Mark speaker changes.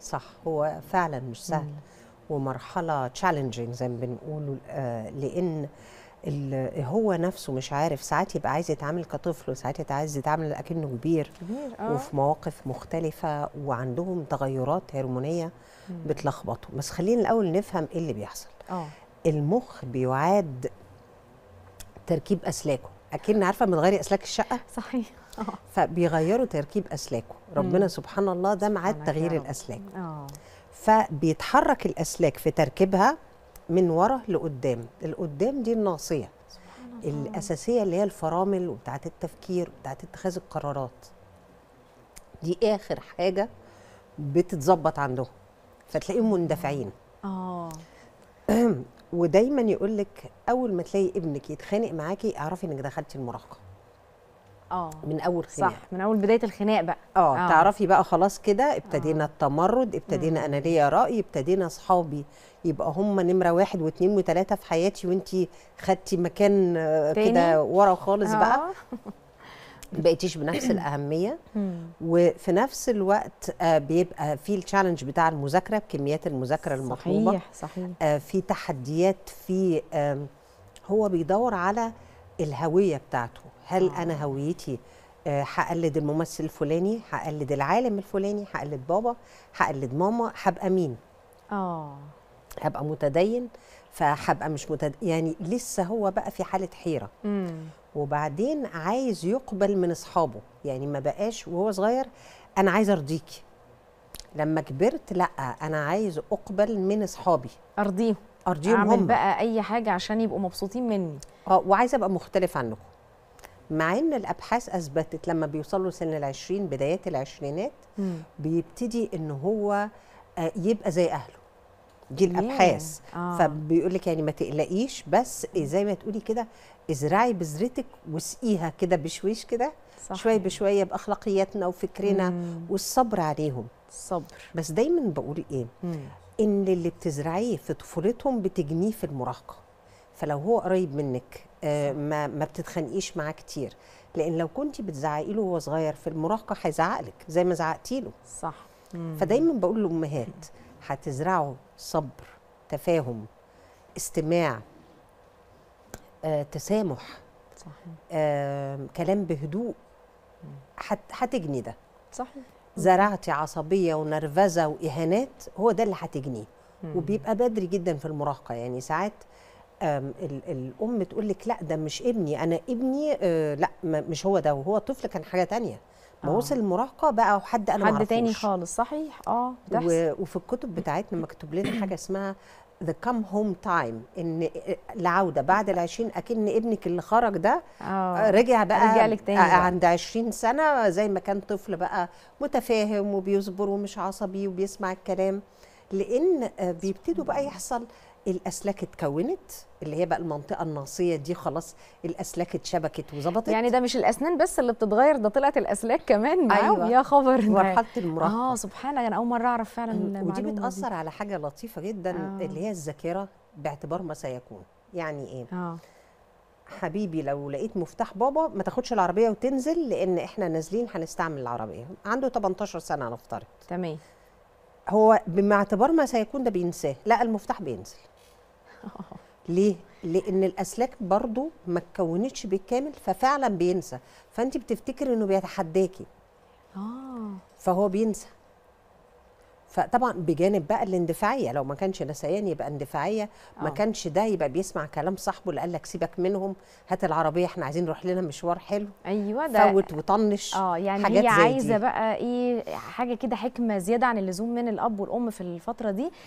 Speaker 1: صح هو فعلا مش سهل ومرحله تشالنجينج زي ما بنقول آه لان ال- هو نفسه مش عارف ساعات يبقى عايز يتعامل كطفل وساعات يبقى عايز يتعامل اكنه كبير
Speaker 2: كبير اه
Speaker 1: وفي مواقف مختلفه وعندهم تغيرات هرمونيه بتلخبطهم بس خلينا الاول نفهم ايه اللي بيحصل
Speaker 2: اه
Speaker 1: المخ بيعاد تركيب اسلاكه اكن عارفه بتغيري اسلاك الشقه
Speaker 2: صحيح اه
Speaker 1: فبيغيروا تركيب اسلاكه ربنا سبحان الله ده معاد
Speaker 2: سبحانك يا
Speaker 1: تغيير
Speaker 2: رب.
Speaker 1: الاسلاك
Speaker 2: اه
Speaker 1: فبيتحرك الاسلاك في تركيبها من ورا لقدام القدام دي الناصيه الاساسيه اللي هي الفرامل وبتاعه التفكير وبتاعه اتخاذ القرارات دي اخر حاجه بتتظبط عندهم فتلاقيهم مندفعين
Speaker 2: اه
Speaker 1: ودايما يقول لك اول ما تلاقي ابنك يتخانق معاكي اعرفي انك دخلتي المراهقه
Speaker 2: اه
Speaker 1: من اول خناق
Speaker 2: صح من اول بدايه الخناق بقى
Speaker 1: اه
Speaker 2: آه.
Speaker 1: تعرفي بقى خلاص كده ابتدينا التمرد ابتدينا انا ليا راي ابتدينا اصحابي يبقى هم نمره واحد واثنين وثلاثه في حياتي وانتي خدتي مكان آه،
Speaker 2: تاني؟
Speaker 1: كده ورا خالص بقى
Speaker 2: آه.
Speaker 1: ما بقيتيش بنفس الاهميه
Speaker 2: مم.
Speaker 1: وفي نفس الوقت آه، بيبقى في التشالنج بتاع المذاكره بكميات المذاكره المطلوبه
Speaker 2: صحيح صحيح
Speaker 1: آه، في تحديات في آم، هو بيدور على الهويه بتاعته هل
Speaker 2: آه.
Speaker 1: انا هويتي آه، هقلد الممثل الفلاني هقلد العالم الفلاني هقلد بابا هقلد ماما هبقى مين
Speaker 2: اه
Speaker 1: هبقى متدين فهبقى مش متدين يعني لسه هو بقى في حاله حيره
Speaker 2: امم
Speaker 1: وبعدين عايز يقبل من اصحابه يعني ما بقاش وهو صغير انا عايز ارضيكي لما كبرت لا انا عايز اقبل من اصحابي
Speaker 2: ارضيهم
Speaker 1: ارضيهم
Speaker 2: اعمل
Speaker 1: هم
Speaker 2: بقى اي حاجه عشان يبقوا مبسوطين مني
Speaker 1: اه وعايزه ابقى مختلف عنكم مع ان الابحاث اثبتت لما بيوصلوا سن العشرين بدايات العشرينات
Speaker 2: مم.
Speaker 1: بيبتدي ان هو آه، يبقى زي اهله دي الابحاث
Speaker 2: آه.
Speaker 1: فبيقول لك يعني ما تقلقيش بس زي ما تقولي كده ازرعي بذرتك واسقيها كده بشويش كده
Speaker 2: صح.
Speaker 1: شويه بشويه باخلاقياتنا وفكرنا
Speaker 2: مم.
Speaker 1: والصبر عليهم
Speaker 2: الصبر
Speaker 1: بس دايما بقول ايه
Speaker 2: مم.
Speaker 1: ان اللي بتزرعيه في طفولتهم بتجنيه في المراهقه فلو هو قريب منك آه ما ما بتتخانقيش معاه كتير لان لو كنت بتزعقي له وهو صغير في المراهقه هيزعق لك زي ما زعقتي له
Speaker 2: صح مم.
Speaker 1: فدايما بقول للامهات هتزرعوا صبر تفاهم استماع آه تسامح
Speaker 2: صح
Speaker 1: آه كلام بهدوء هت- هتجني ده
Speaker 2: صحيح
Speaker 1: زرعتي عصبيه ونرفزه واهانات هو ده اللي هتجنيه
Speaker 2: مم.
Speaker 1: وبيبقى بدري جدا في المراهقه يعني ساعات آم، ال- الام تقول لك لا ده مش ابني انا ابني آه لا ما- مش هو ده وهو طفل كان حاجه تانية ما
Speaker 2: آه.
Speaker 1: وصل المراهقه بقى حد انا
Speaker 2: حد تاني
Speaker 1: معرفوش.
Speaker 2: خالص صحيح اه بتحصل
Speaker 1: و- وفي الكتب بتاعتنا مكتوب لنا حاجه اسمها ذا كام هوم تايم ان العوده بعد العشرين اكن ابنك اللي خرج ده
Speaker 2: اه
Speaker 1: رجع بقى
Speaker 2: رجع لك تاني
Speaker 1: آه،
Speaker 2: بقى.
Speaker 1: عند 20 سنه زي ما كان طفل بقى متفاهم وبيصبر ومش عصبي وبيسمع الكلام لان آه، بيبتدوا بقى يحصل الاسلاك اتكونت اللي هي بقى المنطقه الناصيه دي خلاص الاسلاك اتشبكت وظبطت
Speaker 2: يعني ده مش الاسنان بس اللي بتتغير ده طلعت الاسلاك كمان معاهم
Speaker 1: أيوة.
Speaker 2: يا خبر ده.
Speaker 1: مرحله المراهقه
Speaker 2: اه سبحان الله انا اول مره اعرف فعلا
Speaker 1: ودي
Speaker 2: المعلومة دي.
Speaker 1: بتاثر على حاجه لطيفه جدا
Speaker 2: آه.
Speaker 1: اللي هي الذاكره باعتبار ما سيكون يعني ايه
Speaker 2: اه
Speaker 1: حبيبي لو لقيت مفتاح بابا ما تاخدش العربيه وتنزل لان احنا نازلين هنستعمل العربيه عنده 18 سنه نفترض
Speaker 2: تمام
Speaker 1: هو بما اعتبار ما سيكون ده بينساه لا المفتاح بينزل ليه لان الاسلاك برضو ما اتكونتش بالكامل ففعلا بينسى فانت بتفتكر انه بيتحداكي
Speaker 2: اه
Speaker 1: فهو بينسى فطبعا بجانب بقى الاندفاعيه لو ما كانش نسيان يبقى اندفاعيه ما
Speaker 2: آه.
Speaker 1: كانش ده يبقى بيسمع كلام صاحبه اللي قال لك سيبك منهم هات العربيه احنا عايزين نروح لنا مشوار حلو
Speaker 2: ايوه ده
Speaker 1: فوت وطنش
Speaker 2: اه يعني
Speaker 1: حاجات
Speaker 2: هي
Speaker 1: زي
Speaker 2: عايزه
Speaker 1: دي.
Speaker 2: بقى ايه حاجه كده حكمه زياده عن اللزوم من الاب والام في الفتره دي